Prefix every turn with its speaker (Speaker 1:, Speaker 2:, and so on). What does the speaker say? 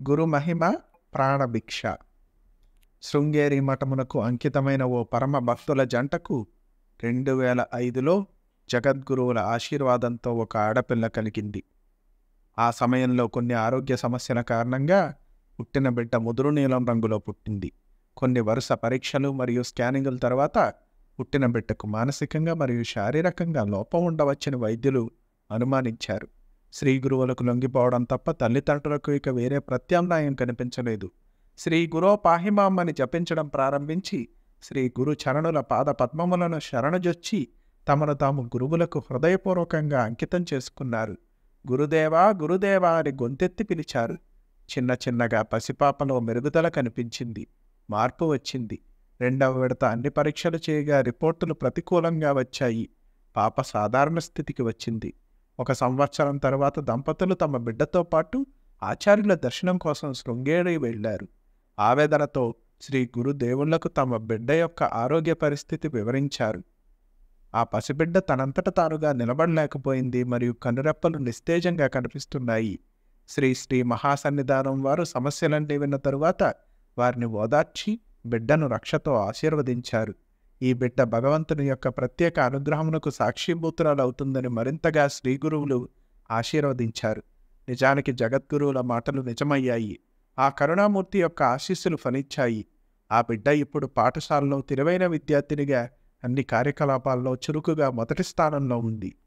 Speaker 1: గురు మహిమ ప్రాణభిక్ష శృంగేరి మఠమునకు అంకితమైన ఓ పరమ భక్తుల జంటకు రెండు వేల ఐదులో జగద్గురువుల ఆశీర్వాదంతో ఒక ఆడపిల్ల కలిగింది ఆ సమయంలో కొన్ని ఆరోగ్య సమస్యల కారణంగా పుట్టిన బిడ్డ ముదురు నీలం రంగులో పుట్టింది కొన్ని వరుస పరీక్షలు మరియు స్కానింగుల తర్వాత పుట్టిన బిడ్డకు మానసికంగా మరియు శారీరకంగా లోపం ఉండవచ్చని వైద్యులు అనుమానించారు శ్రీ గురువులకు లొంగిపోవడం తప్ప తల్లిదండ్రులకు ఇక వేరే ప్రత్యామ్నాయం కనిపించలేదు శ్రీ గురో పాహిమామ్మని జపించడం ప్రారంభించి శ్రీ గురు చరణుల పాద పద్మములను శరణజొచ్చి తమను తాము గురువులకు హృదయపూర్వకంగా అంకితం చేసుకున్నారు గురుదేవా గురుదేవా అని గొంతెత్తి పిలిచారు చిన్న చిన్నగా పసిపాపలో మెరుగుదల కనిపించింది మార్పు వచ్చింది రెండవ విడత అన్ని పరీక్షలు చేయగా రిపోర్టులు ప్రతికూలంగా వచ్చాయి పాప సాధారణ స్థితికి వచ్చింది ఒక సంవత్సరం తర్వాత దంపతులు తమ బిడ్డతో పాటు ఆచార్యుల దర్శనం కోసం శృంగేరి వెళ్లారు ఆవేదనతో శ్రీ గురు దేవుళ్లకు తమ బిడ్డ యొక్క ఆరోగ్య పరిస్థితి వివరించారు ఆ పసిబిడ్డ తనంతట తానుగా నిలబడలేకపోయింది మరియు కనురెప్పలు నిస్తేజంగా కనిపిస్తున్నాయి శ్రీ శ్రీ మహాసన్నిధానం వారు సమస్యలన్నీ విన్న తరువాత వారిని ఓదార్చి బిడ్డను రక్షతో ఆశీర్వదించారు ఈ బిడ్డ భగవంతుని యొక్క ప్రత్యేక అనుగ్రహమునకు సాక్షిభూతురాలవుతుందని మరింతగా శ్రీ గురువులు ఆశీర్వదించారు నిజానికి జగద్గురువుల మాటలు నిజమయ్యాయి ఆ కరుణామూర్తి యొక్క ఆశీస్సులు ఫలించాయి ఆ బిడ్డ ఇప్పుడు పాఠశాలలో తెలివైన విద్యార్థినిగా అన్ని కార్యకలాపాల్లో చురుకుగా మొదటి స్థానంలో ఉంది